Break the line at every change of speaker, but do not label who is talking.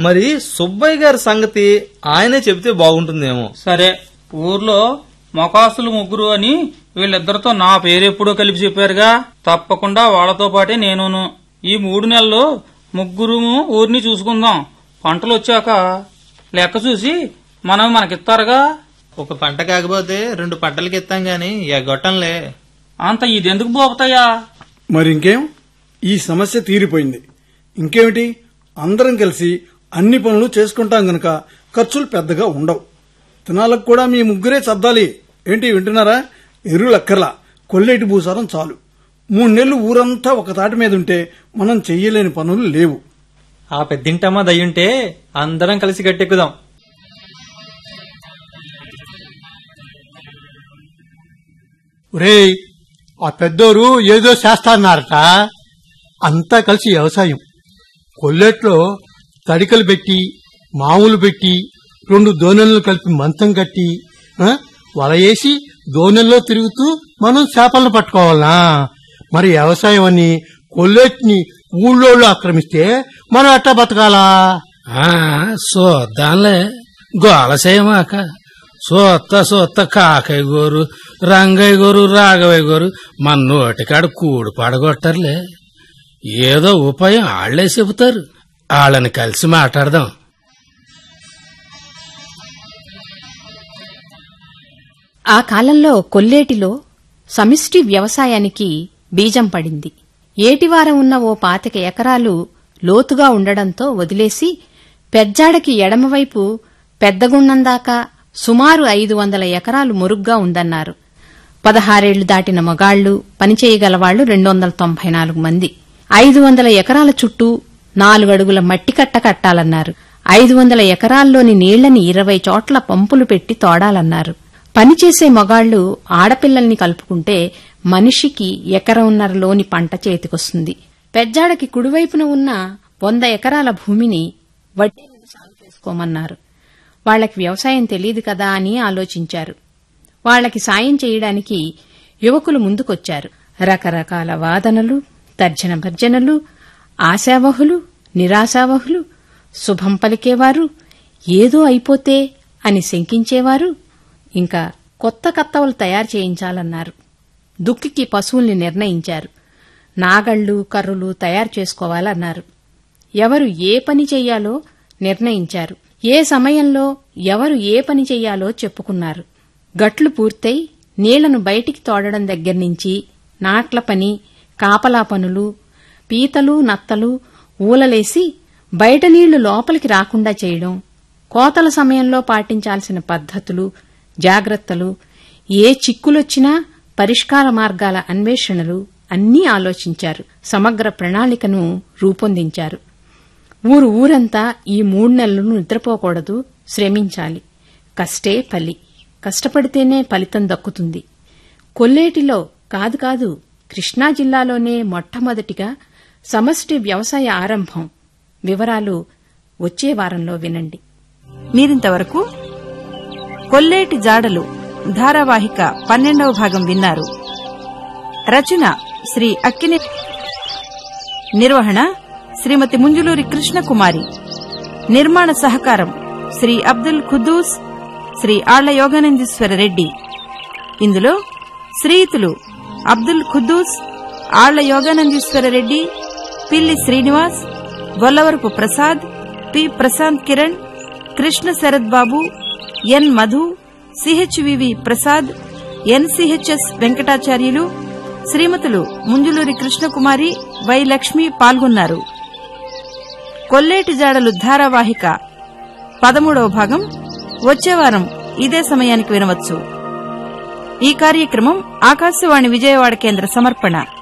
మరి సుబ్బయ్య గారి సంగతి ఆయనే చెబితే బాగుంటుందేమో
సరే ఊర్లో మొకాసులు ముగ్గురు అని వీళ్ళిద్దరితో నా పేరెప్పుడో కలిపి చెప్పారుగా తప్పకుండా వాళ్ళతో పాటే నేనును ఈ మూడు నెలలు ముగ్గురు ఊరిని చూసుకుందాం పంటలు వచ్చాక లెక్క చూసి మనం మనకిస్తారుగా
ఒక పంట కాకపోతే రెండు పంటలకి ఇస్తాం గాని ఎగ్గొట్టంలే
అంత ఇదెందుకు పోతాయా
మరి ఇంకేం ఈ సమస్య తీరిపోయింది ఇంకేమిటి అందరం కలిసి అన్ని పనులు చేసుకుంటాం గనక ఖర్చులు పెద్దగా ఉండవు తినాలకు కూడా మీ ముగ్గురే సర్దాలి ఏంటి వింటున్నారా ఎరువులు అక్కర్లా కొల్లేటి భూసారం చాలు మూడు నెలలు ఊరంతా ఒక తాటి మీద ఉంటే మనం చెయ్యలేని పనులు లేవు
ఆ పెద్దింటమ్మ దయ్యుంటే అందరం కలిసి గట్టెక్కుదాం
ఒరేయ్ ఆ పెద్దోరు ఏదో చేస్తాన్నారట అంతా కలిసి వ్యవసాయం కొల్లేట్లో తడికలు పెట్టి మామూలు పెట్టి రెండు దోణెలను కలిపి మంచం కట్టి ఆ, వల వేసి దోణెల్లో తిరుగుతూ మనం చేపలను పట్టుకోవాలనా మరి వ్యవసాయం అని కొల్లేటిని ఊళ్ళోళ్ళు ఆక్రమిస్తే మనం ఎట్టా బతకాలా
ఆ చూద్దాంలే గోల చేయమాక సోత్త సోత్త కాకయ్య గోరు రంగయ్య గోరు రాఘవయ్య గోరు మన నోటికాడ కూడు పడగొట్టరులే ఏదో ఉపాయం ఆళ్లే చెబుతారు వాళ్ళని కలిసి మాట్లాడదాం
ఆ కాలంలో కొల్లేటిలో సమిష్టి వ్యవసాయానికి బీజం పడింది ఏటివారం ఉన్న ఓ పాతిక ఎకరాలు లోతుగా ఉండడంతో వదిలేసి పెజ్జాడకి ఎడమవైపు పెద్దగుండం దాకా సుమారు ఐదు వందల ఎకరాలు మురుగ్గా ఉందన్నారు పదహారేళ్లు దాటిన మగాళ్లు పనిచేయగలవాళ్లు రెండు వందల తొంభై నాలుగు మంది ఐదు వందల ఎకరాల చుట్టూ నాలుగు అడుగుల మట్టి కట్ట కట్టాలన్నారు ఐదు వందల ఎకరాల్లోని నీళ్లని ఇరవై చోట్ల పంపులు పెట్టి తోడాలన్నారు పనిచేసే మగాళ్లు ఆడపిల్లల్ని కలుపుకుంటే మనిషికి ఎకరంన్నరలోని పంట చేతికొస్తుంది పెజ్జాడకి కుడివైపున ఉన్న వంద ఎకరాల భూమిని వడ్డీ మీద సాగు చేసుకోమన్నారు వాళ్లకి వ్యవసాయం తెలియదు కదా అని ఆలోచించారు వాళ్లకి సాయం చేయడానికి యువకులు ముందుకొచ్చారు రకరకాల వాదనలు తర్జన భర్జనలు ఆశావహులు నిరాశావహులు శుభం పలికేవారు ఏదో అయిపోతే అని శంకించేవారు ఇంకా కొత్త కత్తవలు తయారు చేయించాలన్నారు దుక్కికి పశువుల్ని నిర్ణయించారు నాగళ్లు కర్రులు తయారు చేసుకోవాలన్నారు ఎవరు ఏ పని చెయ్యాలో నిర్ణయించారు ఏ సమయంలో ఎవరు ఏ పని చెయ్యాలో చెప్పుకున్నారు గట్లు పూర్తయి నీళ్లను బయటికి తోడడం దగ్గర్నుంచి నాట్ల పని కాపలా పనులు పీతలు నత్తలు ఊలలేసి బయట నీళ్లు లోపలికి రాకుండా చేయడం కోతల సమయంలో పాటించాల్సిన పద్ధతులు జాగ్రత్తలు ఏ చిక్కులొచ్చినా పరిష్కార మార్గాల అన్వేషణలు అన్నీ ఆలోచించారు సమగ్ర ప్రణాళికను రూపొందించారు ఊరు ఊరంతా ఈ మూడు నెలలు నిద్రపోకూడదు శ్రమించాలి కష్టే ఫలి కష్టపడితేనే ఫలితం దక్కుతుంది కొల్లేటిలో కాదు కాదు కృష్ణా జిల్లాలోనే మొట్టమొదటిగా సమష్టి వ్యవసాయ ఆరంభం వివరాలు వచ్చే వారంలో వినండి
మీరింతవరకు కొల్లేటి జాడలు ధారావాహిక పన్నెండవ భాగం విన్నారు రచన శ్రీ అక్కినే నిర్వహణ శ్రీమతి ముంజులూరి కృష్ణకుమారి నిర్మాణ సహకారం శ్రీ అబ్దుల్ ఖుద్దూస్ శ్రీ ఆళ్ల యోగానందీశ్వర రెడ్డి ఇందులో శ్రీయుతులు అబ్దుల్ ఖుద్దూస్ ఆళ్ల Yoganandeeswara Reddy Pilli Srinivas Gollavarapu Prasad P Prashanth Kiran Krishna Sarath Babu N Madhu CHVV Prasad NCHS Venkatacharyulu శ్రీమతులు ముంజులూరి కృష్ణకుమారి వై లక్ష్మి పాల్గొన్నారు కొల్లేటి జాడలు ధారావాహిక పదమూడవ భాగం వచ్చే వారం ఇదే సమయానికి వినవచ్చు ఈ కార్యక్రమం ఆకాశవాణి విజయవాడ కేంద్ర సమర్పణ